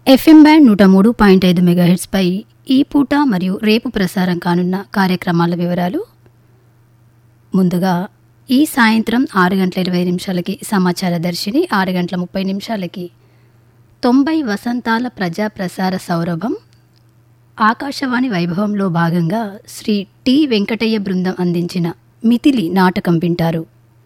FM band నూట మూడు point ఐదు మెగాహెట్స్పై ఈ పూట మరియు రేపు ప్రసారం కానున్న కార్యక్రమాల వివరాలు ముందుగా ఈ సాయంత్రం ఆరు గంటల ఇరవై నిమిషాలకి సమాచార దర్శిని ఆరు గంటల ముప్పై నిమిషాలకి తొంభై వసంతాల ప్రజా ప్రసార సౌరభం ఆకాశవాణి వైభవంలో భాగంగా శ్రీ టి వెంకటయ్య బృందం అందించిన మితిలి నాటకం వింటారు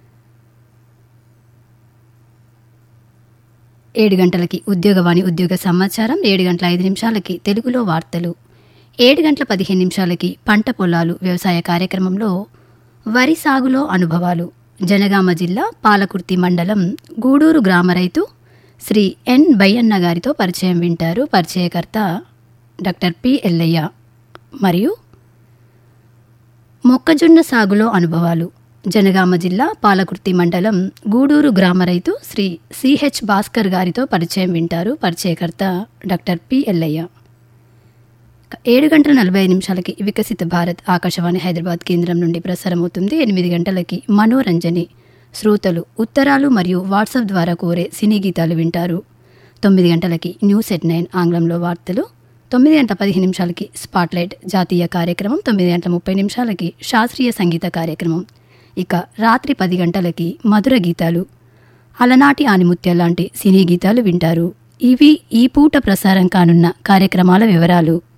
ఏడు గంటలకి ఉద్యోగవాణి ఉద్యోగ సమాచారం ఏడు గంటల ఐదు నిమిషాలకి తెలుగులో వార్తలు ఏడు గంటల పదిహేను నిమిషాలకి పంట పొలాలు వ్యవసాయ కార్యక్రమంలో వరి సాగులో అనుభవాలు జనగామ జిల్లా పాలకుర్తి మండలం గూడూరు గ్రామ రైతు శ్రీ ఎన్ బయ్యన్న గారితో పరిచయం వింటారు పరిచయకర్త డాక్టర్ పి ఎల్లయ్య మరియు మొక్కజొన్న సాగులో అనుభవాలు జనగామ జిల్లా పాలకుర్తి మండలం గూడూరు గ్రామ రైతు శ్రీ సిహెచ్ భాస్కర్ గారితో పరిచయం వింటారు పరిచయకర్త డాక్టర్ పి ఎల్లయ్య ఏడు గంటల నలభై ఐదు నిమిషాలకి వికసిత భారత్ ఆకాశవాణి హైదరాబాద్ కేంద్రం నుండి ప్రసారమవుతుంది ఎనిమిది గంటలకి మనోరంజని శ్రోతలు ఉత్తరాలు మరియు వాట్సాప్ ద్వారా కోరే సినీ గీతాలు వింటారు తొమ్మిది గంటలకి న్యూస్ ఎట్ నైన్ ఆంగ్లంలో వార్తలు తొమ్మిది గంటల పదిహేను నిమిషాలకి స్పాట్లైట్ జాతీయ కార్యక్రమం తొమ్మిది గంటల ముప్పై నిమిషాలకి శాస్త్రీయ సంగీత కార్యక్రమం ఇక రాత్రి పది గంటలకి మధుర గీతాలు అలనాటి ఆనిముత్య లాంటి సినీ గీతాలు వింటారు ఇవి ఈ పూట ప్రసారం కానున్న కార్యక్రమాల వివరాలు